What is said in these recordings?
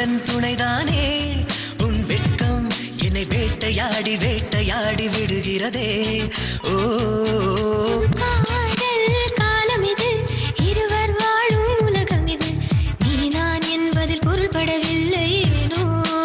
உந்தன் துணைதானே உன் வெட்கம் என்னை வேட்டையாடி வேட்டையாடி விடுகிறதே ஓ காதல் காலம் இது இருவர் வாழும் உலகம் இது நீ நான் என்பதில் பொருள்படவில்லை ஏனோ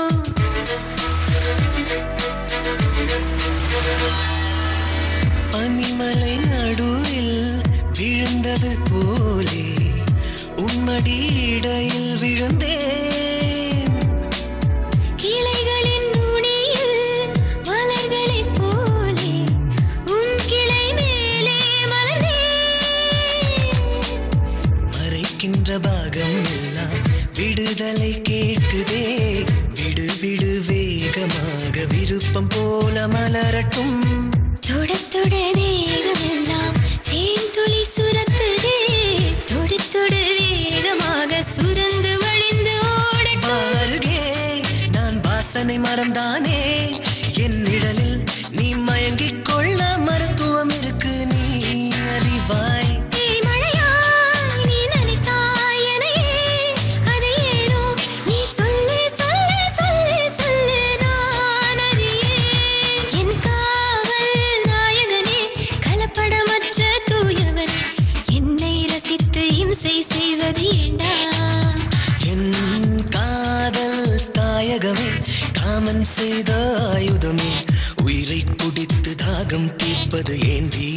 பனிமலை நடுவில் விழுந்தது போலே உன்மடி இடையில் விழுந்தேன் கிளைகளின் நுனியில் மலர்களைப் போலே உன் கிளை மேலே மலர்ந்தேன் மறைக்கின்ற பாகம் எல்லாம் விடுதலை கேட்குதே விடு விடு வேகமாக விருப்பம் போல மலரட்டும் தொட தொட தேகமெல்லாம் தேன் துளி சுரக்குதே தொடு தொடு வேகமாக சுரந்து வழிந்து ஓடட்டும் பாருகே நான் வாசனை மறந்தானே என் நிழலில் நீ மயங்கிக் கொள்ள மருத்துவம் இருக்கு நீ அறிவாய் ஏய் மழையாய் நீ நனைத்தாய் என்னையே அதை ஏனோ நீ சொல்லு சொல்லு சொல்லு சொல்லு நான் அறியேன் என் காவல் நாயகனே கலப்படமற்ற தூயவனே என்னை ரசித்து இம்சை செய்வது ஏண்டா என் காதல் தாயகமே காமன் செய்த ஆயுதமே உயிரை குடித்து தாகம் தீர்ப்பது ஏண்டி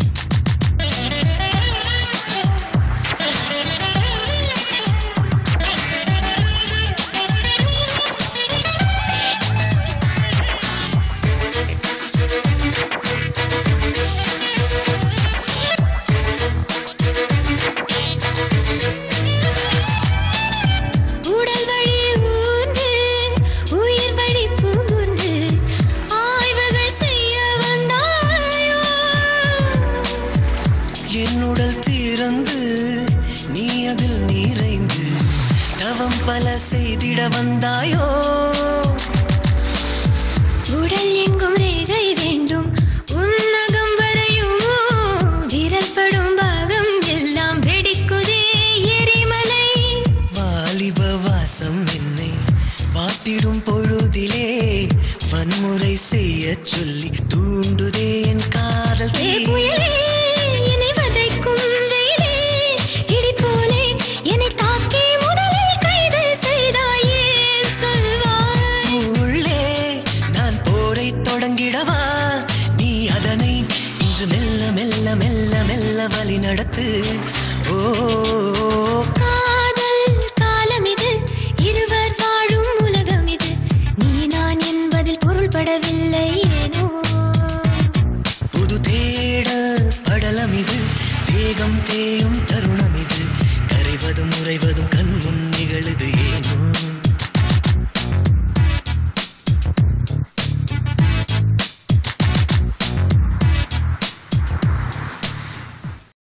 உடல் வழி ஊர்ந்து உயிர் வழி பூந்து ஆய்வுகள் செய்ய வந்தாயோ என்னுடல் திறந்து நீ அதில் நிறைந்து தவம் பல செய்திட வந்தாயோ உடல் எங்கும் ரேகை வேண்டும் உன்னகம் வரையுமோ விரல் படும் பாகம் எல்லாம் வெடிக்குதே எரிமலை வாலிப வாசம் என்னை வாட்டிடும் பொழுதிலே வன்முறை செய்ய சொல்லி தூண்டுதே